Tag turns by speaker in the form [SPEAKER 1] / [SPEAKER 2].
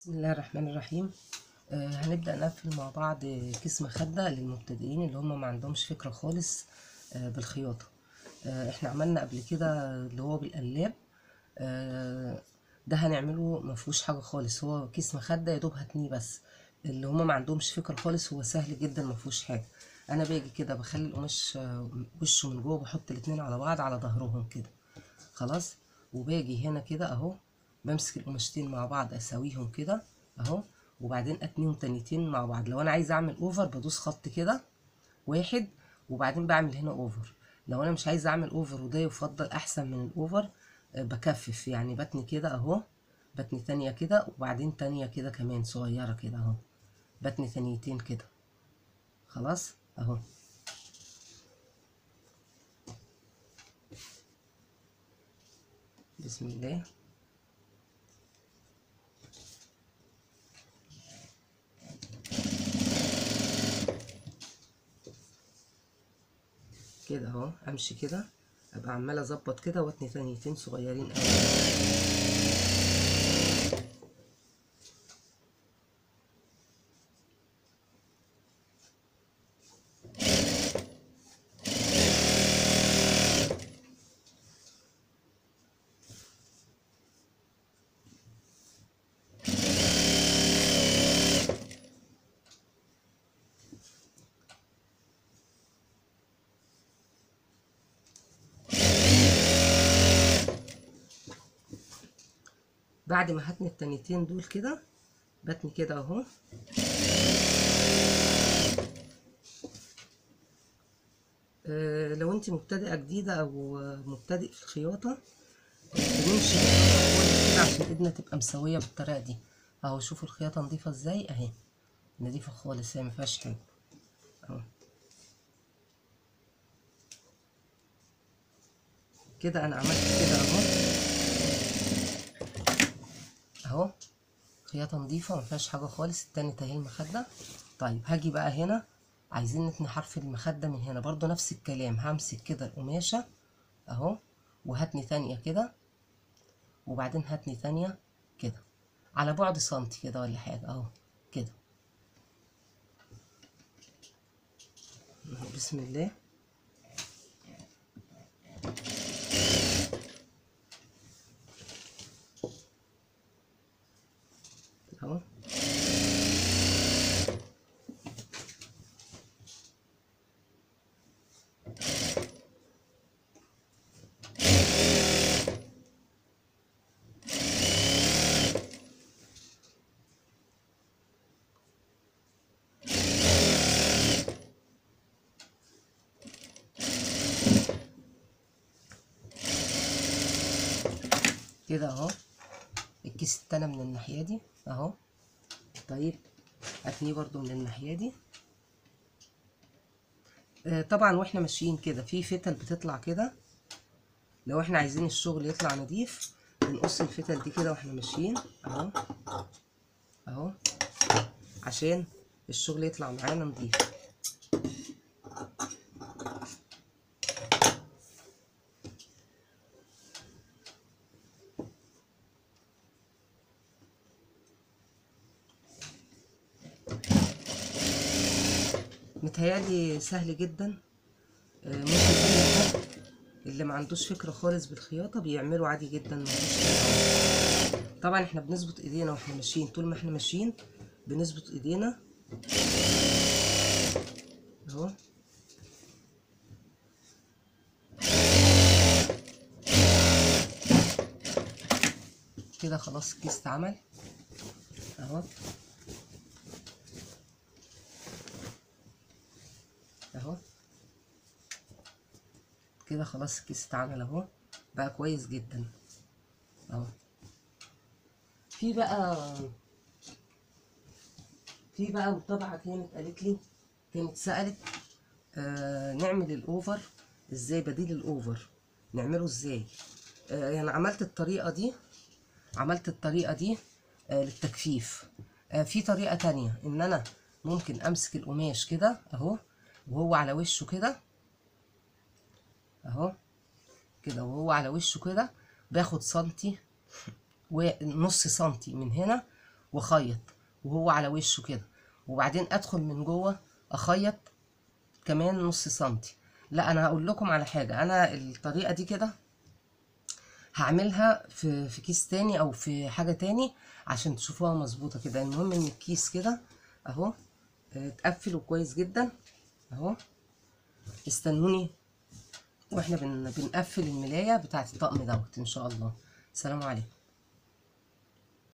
[SPEAKER 1] بسم الله الرحمن الرحيم آه هنبدأ نقفل مع بعض كيس مخدة للمبتدئين اللي هم ما عندهمش فكرة خالص آه بالخياطة آه احنا عملنا قبل كده اللي هو بالقلاب آه ده هنعمله ما فيهوش حاجة خالص هو كيس مخدة يا دوب هتنيه بس اللي هم ما عندهمش فكرة خالص هو سهل جدا ما فيهوش حاجة انا باجي كده بخلي القماش آه، وشه من جوه بحط الاتنين على بعض على ظهرهم كده خلاص وباجي هنا كده اهو بمسك القماشتين مع بعض اساويهم كده اهو وبعدين اتنيهم تانيتين مع بعض لو انا عايزه اعمل اوفر بدوس خط كده واحد وبعدين بعمل هنا اوفر لو انا مش عايزه اعمل اوفر وده يفضل احسن من الاوفر آه، بكفف يعني بتني كده اهو بتني تانية كده وبعدين تانية كده كمان صغيرة كده اهو بتني تانيتين كده خلاص اهو بسم الله كده اهو امشي كده ابقى عمال اظبط كده واتني تانيتين صغيرين قوي بعد ما هتني التانيتين دول كده بتني كده اهو آه، لو انت مبتدئة جديدة او مبتدئ في الخياطة آه، بنمشي بالخياطة كويس كده عشان ايدنا تبقى مسوية بالطريقة دي اهو شوفوا الخياطة نضيفة ازاي اهي نضيفة خالص هي مفيهاش حاجة اهو كده انا عملت كده اهو اهو خياطة نضيفة مفيهاش حاجة خالص التاني اهي المخدة طيب هاجي بقى هنا عايزين نتني حرف المخدة من هنا برضو نفس الكلام همسك كده القماشة اهو وهتني تانية كده وبعدين هتني تانية كده على بعد سنتي كده ولا حاجة اهو كده بسم الله اهو كده اهو الكيس التاني من الناحية دي اهو طيب اتنيه برضو من الناحية دي آه، طبعا واحنا ماشيين كده في فتل بتطلع كده لو احنا عايزين الشغل يطلع نضيف بنقص الفتل دي كده واحنا ماشيين اهو اهو عشان الشغل يطلع معانا نضيف متهيألي سهل جدا آه، ممكن اي حد اللي ما عندوش فكرة خالص بالخياطة بيعمله عادي جدا مفيش حاجة. طبعا احنا بنظبط ايدينا واحنا ماشيين طول ما احنا ماشيين بنظبط ايدينا اهو كده خلاص الكيس اتعمل اهو اهو كده خلاص الكيس اتعمل اهو بقى كويس جدا اهو في بقى في بقى متابعة كانت قالت لي كانت سألت آه نعمل الاوفر ازاي بديل الاوفر نعمله ازاي آه يعني عملت الطريقة دي عملت الطريقة دي آه للتجفيف آه في طريقة تانية ان انا ممكن امسك القماش كده اهو وهو على وشه كده اهو كده وهو على وشه كده باخد سنتي ونص سنتي من هنا واخيط وهو على وشه كده وبعدين ادخل من جوه اخيط كمان نص سنتي لا انا هقول لكم على حاجه انا الطريقه دي كده هعملها في في كيس تاني او في حاجه تاني عشان تشوفوها مظبوطه كده المهم ان الكيس كده اهو آه، اتقفل كويس جدا اهو استنوني واحنا بن بنقفل الملايه بتاعه الطقم دوت ان شاء الله سلام عليكم